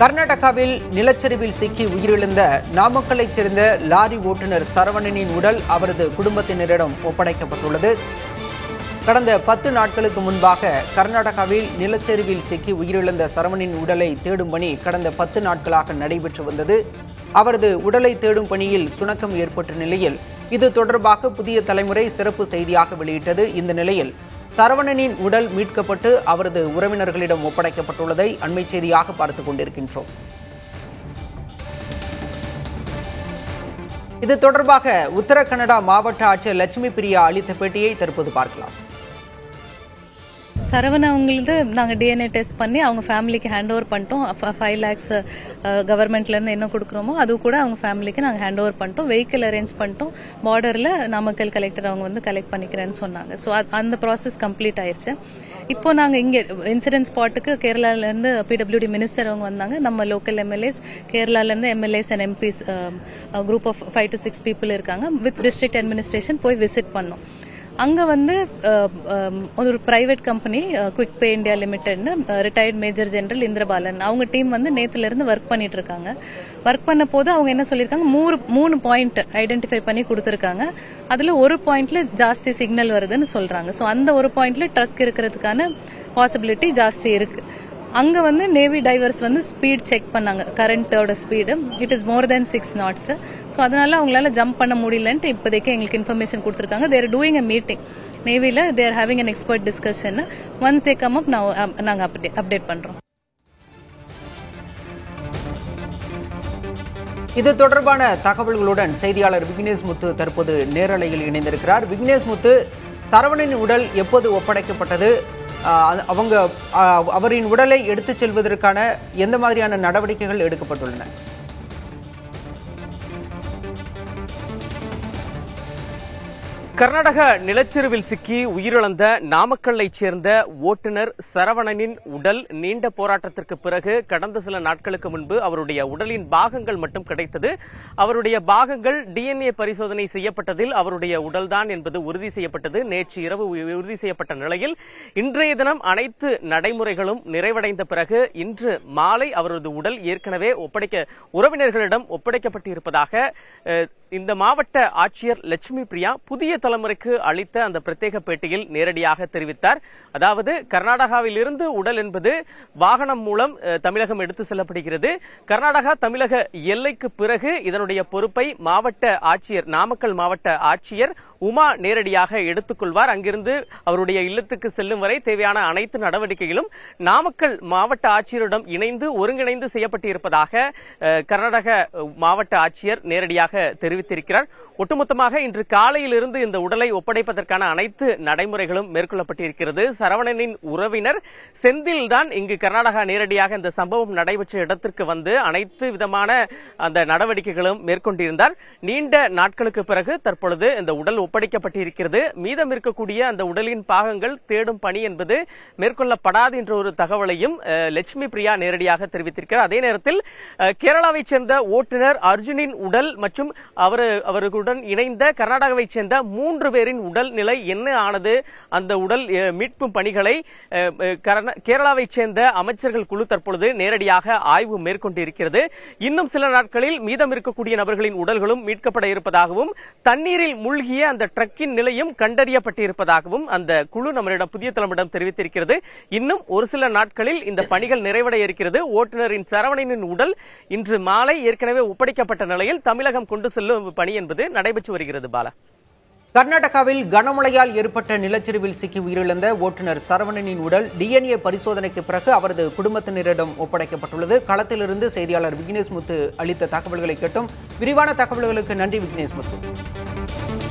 கர்நாடகாவில் நிலச்சரிவில் சிக்கி உயிரிழந்த நாமக்கல்லைச் சேர்ந்த லாரி ஓட்டுநர் சரவணனின் உடல் அவரது குடும்பத்தினரிடம் ஒப்படைக்கப்பட்டுள்ளது கடந்த பத்து நாட்களுக்கு முன்பாக கர்நாடகாவில் நிலச்சரிவில் சிக்கி உயிரிழந்த சரவணின் உடலை தேடும் பணி கடந்த பத்து நாட்களாக நடைபெற்று வந்தது அவரது உடலை தேடும் பணியில் சுணக்கம் ஏற்பட்ட நிலையில் இது தொடர்பாக புதிய தலைமுறை சிறப்பு செய்தியாக வெளியிட்டது இந்த நிலையில் சரவணனின் உடல் மீட்கப்பட்டு அவரது உறவினர்களிடம் ஒப்படைக்கப்பட்டுள்ளதை அண்மை செய்தியாக பார்த்துக் கொண்டிருக்கின்றோம் இது தொடர்பாக உத்தர கன்னடா மாவட்ட ஆட்சியர் லட்சுமி பிரியா அளித்த பேட்டியை தற்போது பார்க்கலாம் சரவண அவங்களது நாங்கள் டிஎன்ஏ டெஸ்ட் பண்ணி அவங்க ஃபேமிலிக்கு ஹேண்ட் ஓவர் பண்ணிட்டோம் ஃபைவ் லேக்ஸ் கவர்மெண்ட்லேருந்து என்ன கொடுக்குறோமோ அது கூட அவங்க ஃபேமிலிக்கு நாங்கள் ஹேண்ட் ஓவர் பண்ணிட்டோம் வெஹிக்கிள் அரேஞ்ச் பண்ணிட்டோம் பார்டரில் நாமக்கல் கலெக்டர் அவங்க வந்து கலெக்ட் பண்ணிக்கிறேன்னு சொன்னாங்க ஸோ அந்த ப்ராசஸ் கம்ப்ளீட் ஆயிருச்சு இப்போ நாங்கள் இங்கே இன்சிடென்ட் ஸ்பாட்டுக்கு கேரளாலேருந்து பிடபிள்யூடி மினிஸ்டர் அவங்க வந்தாங்க நம்ம லோக்கல் எம்எல்ஏஸ் கேரளாலேருந்து MLAs and MPs group of five to six people இருக்காங்க வித் டிஸ்ட்ரிக்ட் அட்மினிஸ்ட்ரேஷன் போய் விசிட் பண்ணோம் அங்கே வந்து அஹ், அஹ், ஒரு private company quick pay India லிமிடெட்னு ரிட்டையர்ட் மேஜர் ஜெனரல் இந்திரபாலன் அவங்க டீம் வந்து நேத்துல இருந்து ஒர்க் பண்ணிட்டு இருக்காங்க ஒர்க் பண்ண போது அவங்க என்ன சொல்லியிருக்காங்க மூணு மூணு பாயிண்ட் ஐடென்டிஃபை பண்ணி கொடுத்துருக்காங்க அதுல ஒரு பாயிண்ட்ல ஜாஸ்தி சிக்னல் வருதுன்னு சொல்றாங்க ஸோ அந்த ஒரு பாயிண்ட்ல ட்ரக் இருக்கிறதுக்கான பாசிபிலிட்டி ஜாஸ்தி இருக்கு அங்க வந்து நேவி டைவர்ஸ் வந்து ஸ்பீட் செக் பண்ணாங்க கரண்டோட speed it is more than six knots so அதனால அவங்களால ஜம்ப் பண்ண முடியலன்ட்டு இப்போதைக்கு எங்களுக்கு இன்ஃபர்மேஷன் கொடுத்துருக்காங்க தேர் டூயிங் அ மீட்டிங் நேவியில் they're having an expert discussion once they come up நான் நாங்கள் அப்டேட் அப்டேட் பண்ணுறோம் இது தொடர்பான தகவல்களுடன் செய்தியாளர் விக்னேஷ் முத்து தற்போது நேரலையில் இணைந்திருக்கிறார் விக்னேஷ் முத்து சரவணனின் உடல் எப்போது ஒப்படைக்கப்பட்டது ஆஹ் அவங்க ஆஹ் அவரின் உடலை எடுத்துச் செல்வதற்கான எந்த மாதிரியான நடவடிக்கைகள் எடுக்கப்பட்டுள்ளன கர்நாடக நிலச்சரிவில் சிக்கி உயிரிழந்த நாமக்கல்லைச் சேர்ந்த ஓட்டுநர் சரவணனின் உடல் நீண்ட போராட்டத்திற்கு பிறகு கடந்த சில நாட்களுக்கு முன்பு அவருடைய உடலின் பாகங்கள் மட்டும் கிடைத்தது அவருடைய பாகங்கள் டிஎன்ஏ பரிசோதனை செய்யப்பட்டதில் அவருடைய உடல்தான் என்பது உறுதி செய்யப்பட்டது நேற்று இரவு உ- உறுதி செய்யப்பட்ட நிலையில் இன்றைய தினம் அனைத்து நடைமுறைகளும் நிறைவடைந்த பிறகு இன்று மாலை அவரது உடல் ஏற்கனவே ஒப்படைக்க உறவினர்களிடம் ஒப்படைக்கப்பட்டு இருப்பதாக அஹ், இந்த மாவட்ட ஆட்சியர் லட்சுமி பிரியா புதிய தலைமுறைக்கு அளித்த அந்த பிரத்யேக பேட்டியில் நேரடியாக தெரிவித்தார் அதாவது கர்நாடகாவில் இருந்து உடல் என்பது வாகனம் மூலம் அஹ், தமிழகம் எடுத்து செல்லப்படுகிறது கர்நாடகா தமிழக எல்லைக்கு பிறகு இதனுடைய பொறுப்பை மாவட்ட ஆட்சியர் நாமக்கல் மாவட்ட ஆட்சியர் உமா நேரடியாக எடுத்துக்கொள்வார் அங்கிருந்து அவருடைய இல்லத்துக்கு செல்லும் வரை தேவையான அனைத்து நடவடிக்கைகளும் நாமக்கல் மாவட்ட ஆட்சியரிடம் இணைந்து ஒருங்கிணைந்து செய்யப்பட்டு இருப்பதாக அஹ், கர்நாடக அஹ், மாவட்ட ஆட்சியர் நேரடியாக தெரிவித்திருக்கிறார் ஒட்டுமொத்தமாக இன்று காலையிலிருந்து இந்த உடலை ஒப்படைப்பதற்கான அனைத்து நடைமுறைகளும் மேற்கொள்ளப்பட்டிருக்கிறது சரவணனின் உறவினர் செந்தில் தான் இங்கு கர்நாடகா நேரடியாக இந்த சம்பவம் நடைபெற்ற இடத்திற்கு வந்து அனைத்து விதமான அந்த நடவடிக்கைகளும் மேற்கொண்டிருந்தார் நீண்ட நாட்களுக்கு பிறகு தற்பொழுது இந்த உடல் ஒப்படைக்கப்பட்டிருக்கிறது மீதம் இருக்கக்கூடிய அந்த உடலின் பாகங்கள் தேடும் பணி என்பது மேற்கொள்ளப்படாது என்ற ஒரு தகவலையும் அஹ், லட்சுமி பிரியா நேரடியாக தெரிவித்திருக்கிறார் அதே நேரத்தில் அஹ், கேரளாவைச் சேர்ந்த ஓட்டுநர் அர்ஜுனின் உடல் மற்றும் அவர் அவர்களுடன் இணைந்த கர்நாடகாவைச் சேர்ந்த மூன்று பேரின் உடல் நிலை என்ன ஆனது அந்த உடல் அஹ், மீட்பும் பணிகளை அஹ், அஹ், கர்நா- கேரளாவைச் சேர்ந்த அமைச்சர்கள் குழு தற்பொழுது நேரடியாக ஆய்வு மேற்கொண்டிருக்கிறது இன்னும் சில நாட்களில் மீதம் இருக்கக்கூடிய நபர்களின் உடல்களும் மீட்கப்பட இருப்பதாகவும் தண்ணீரில் மூழ்கிய அந்த ட்ரக்கின் நிலையும் கண்டறியப்பட்டிருப்பதாகவும் அந்த குழு நம்மளிடம் புதிய தலைமையிடம் தெரிவித்திருக்கிறது இன்னும் ஒரு சில நாட்களில் இந்த பணிகள் நிறைவடைய இருக்கிறது ஓட்டுநரின் சரவணனின் உடல் இன்று மாலை ஏற்கனவே ஒப்படைக்கப்பட்ட நிலையில் தமிழகம் கொண்டு செல்லும் பணி என்பது நடைபெற்று வருகிறது பாலா கர்நாடகாவில் கனமழையால் ஏற்பட்ட நிலச்சரிவில் சிக்கி உயிரிழந்த ஓட்டுநர் சரவணனின் உடல் டிஎன்ஏ பரிசோதனைக்கு பிறகு அவரது குடும்பத்தினரிடம் ஒப்படைக்கப்பட்டுள்ளது களத்திலிருந்து செய்தியாளர் விக்னேஷ் முத்து அளித்த தகவல்களை கேட்டும் விரிவான தகவல்களுக்கு நன்றி விக்னேஷ் முத்து